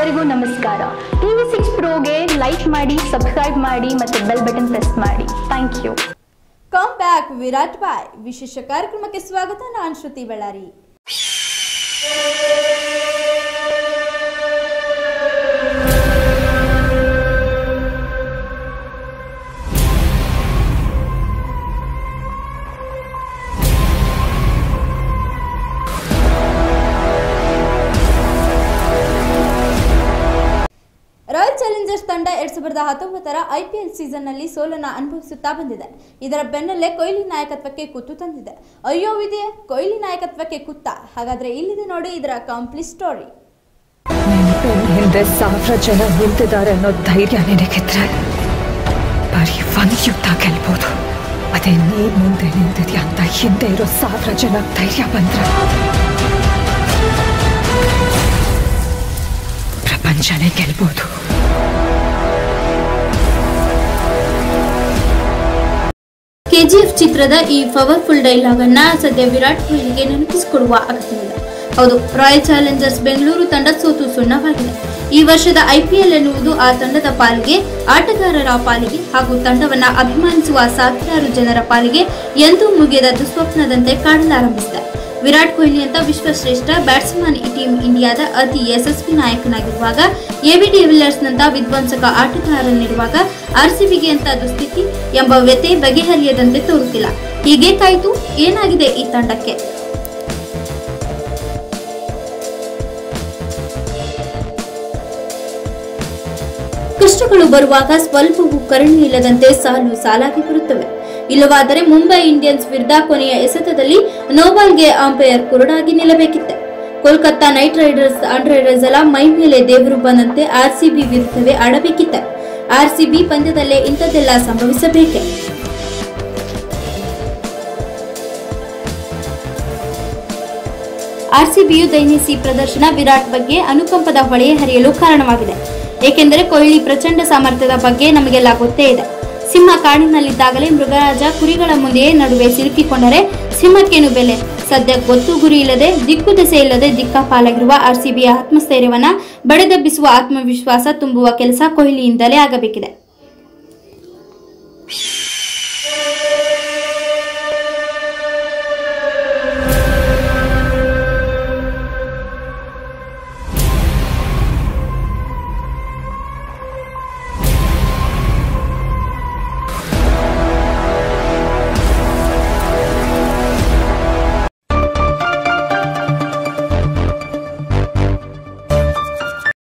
ಎಲ್ಲರಿಗೂ ನಮಸ್ಕಾರ TV six ಪ್ರೋಗೆ ಲೈಕ್ ಮಾಡಿ ಸಬ್ಸ್ಕ್ರೈಬ್ ಮಾಡಿ ಮತ್ತು ಬೆಲ್ ಬಟನ್ ಪ್ರೆಸ್ ಮಾಡಿ thank you come back Virat boy ವಿಶೇಷ ಕಾರ್ಯಕ್ರಮಕ್ಕೆ ಸ್ವಾಗತ ನಾನು ಶ್ರುತಿ ಬಳ್ಳಾರಿ ರಾಯಲ್ ಚಾಲೆಂಜರ್ಸ್ ತಂಡ ಎರಡ್ ಸಾವಿರದ ಹತ್ತೊಂಬತ್ತರ ಐಪಿಎಲ್ ಸೀಸನ್ನಲ್ಲಿ ಸೋಲನ್ನ ಅನುಭವಿಸುತ್ತಾ ಬಂದಿದೆ ಇದರ ಬೆನ್ನಲ್ಲೇ ಕೊಹ್ಲಿ ನಾಯಕತ್ವಕ್ಕೆ ಕುತ್ತು ತಂದಿದೆ ಅಯ್ಯೋ ವಿಧಿಯೇ ಕೊಹ್ಲಿ ನಾಯಕತ್ವಕ್ಕೆ ಕುತ್ತ ಹಾಗಾದ್ರೆ ಇಲ್ಲಿದೆ ನೋಡಿ ಇದರ ಕಂಪ್ಲೀಟ್ ಸ್ಟೋರಿ ನಿನ್ ಹಿಂದೆ ಸಾವಿರ ಜನ ನಿಂತಿದ್ದಾರೆ ಅನ್ನೋ ಧೈರ್ಯ ನಿನಗಿದ್ರೆ ಬರೀ ಒಂದ್ ಯುದ್ಧ ಗೆಲ್ಬೋದು ಅದೇ ನೀನ್ ಮುಂದೆ ನಿಂತಿದ್ಯಾ ಅಂತ ಹಿಂದೆ ಇರೋ ಸಾವಿರ ಜನ ಧೈರ್ಯ ಬಂದ್ರೆ ಪ್ರಪಂಚನೇ ಗೆಲ್ಬೋದು ಕೆಜಿಎಫ್ ಚಿತ್ರದ ಈ ಪವರ್ಫುಲ್ ಡೈಲಾಗ್ ಅನ್ನ ಸದ್ಯ ವಿರಾಟ್ ಕೊಹ್ಲಿಗೆ ನೆನಪಿಸಿಕೊಡುವ ಅಗತ್ಯವಿಲ್ಲ ಹೌದು ರಾಯಲ್ ಚಾಲೆಂಜರ್ಸ್ ಬೆಂಗಳೂರು ತಂಡ ಸೋತು ಸುಣ್ಣವಾಗಿದೆ ಈ ವರ್ಷದ ಐಪಿಎಲ್ ಎನ್ನುವುದು ಆ ತಂಡದ ಪಾಲಿಗೆ ಆಟಗಾರರ ಪಾಲಿಗೆ ಹಾಗೂ ತಂಡವನ್ನ ಅಭಿಮಾನಿಸುವ ಸಾವಿರಾರು ಜನರ ಪಾಲಿಗೆ ಎಂದೂ ಮುಗಿಯದ ದುಸ್ವಪ್ನದಂತೆ ಕಾಡಲಾರಂಭಿಸಿದೆ ವಿರಾಟ್ ಕೊಹ್ಲಿ ಅಂತ ವಿಶ್ವಶ್ರೇಷ್ಠ ಬ್ಯಾಟ್ಸ್ಮನ್ ಈ ಟೀಮ್ ಇಂಡಿಯಾದ ಅತಿ ಯಶಸ್ವಿ ನಾಯಕನಾಗಿರುವಾಗ ಎಬಿ ಡಿವಿಲಿಯರ್ಸ್ನಂತ ವಿಧ್ವಂಸಕ ಆಟಗಾರನಿರುವಾಗ ಆರ್ಸಿಬಿಗೆ ಅಂತ ದುಸ್ಥಿತಿ ಎಂಬ ವ್ಯತೆ ಬಗೆಹರಿಯದಂತೆ ತೋರುತ್ತಿಲ್ಲ ಹೀಗೇಕಾಯಿತು ಏನಾಗಿದೆ ಈ ತಂಡಕ್ಕೆ ಕಷ್ಟಗಳು ಬರುವಾಗ ಸ್ವಲ್ಪವೂ ಕರುಣೆ ಇಲ್ಲದಂತೆ ಸಾಲು ಸಾಲಾಗಿ ಬರುತ್ತವೆ ಇಲ್ಲವಾದರೆ ಮುಂಬೈ ಇಂಡಿಯನ್ಸ್ ವಿರುದ್ಧ ಕೊನೆಯ ಎಸೆತದಲ್ಲಿ ನೋಬಾಲ್ಗೆ ಅಂಪೈರ್ ಕುರುಡಾಗಿ ನಿಲ್ಲಬೇಕಿತ್ತೆ Kolkata Knight Riders and Riders ಎಲ್ಲ ಮೈ ಮೇಲೆ ದೇವರು ಬಂದಂತೆ ಆರ್ಸಿಬಿ ವಿರುದ್ಧವೇ ಆಡಬೇಕಿತ್ತೆ ಆರ್ಸಿಬಿ ಪಂದ್ಯದಲ್ಲೇ ಇಂಥದ್ದೆಲ್ಲ ಸಂಭವಿಸಬೇಕೆ ಆರ್ಸಿಬಿಯು ದೈನಿಸಿ ಪ್ರದರ್ಶನ ವಿರಾಟ್ ಬಗ್ಗೆ ಅನುಕಂಪದ ಹೊಳೆಯ ಹರಿಯಲು ಕಾರಣವಾಗಿದೆ ಏಕೆಂದರೆ ಕೊಹ್ಲಿ ಪ್ರಚಂಡ ಸಾಮರ್ಥ್ಯದ ಬಗ್ಗೆ ನಮಗೆಲ್ಲ ಗೊತ್ತೇ ಇದೆ ಸಿಂಹ ಕಾಡಿನಲ್ಲಿದ್ದಾಗಲೇ ಮೃಗರಾಜ ಕುರಿಗಳ ಮುಂದೆಯೇ ನಡುವೆ ಸಿಲುಕಿಕೊಂಡರೆ ಸಿಂಹಕ್ಕೇನು ಬೆಲೆ ಸದ್ಯ ಗೊತ್ತು ಗುರಿ ಇಲ್ಲದೆ ದಿಕ್ಕು ದೆಸೆ ಇಲ್ಲದೆ ದಿಕ್ಕಾಪಾಲಾಗಿರುವ ಆರ್ಸಿಬಿಯ ಆತ್ಮಸ್ಥೈರ್ಯವನ್ನ ಬಡಿದೆಬ್ಬಿಸುವ ಆತ್ಮವಿಶ್ವಾಸ ತುಂಬುವ ಕೆಲಸ ಕೊಹ್ಲಿಯಿಂದಲೇ ಆಗಬೇಕಿದೆ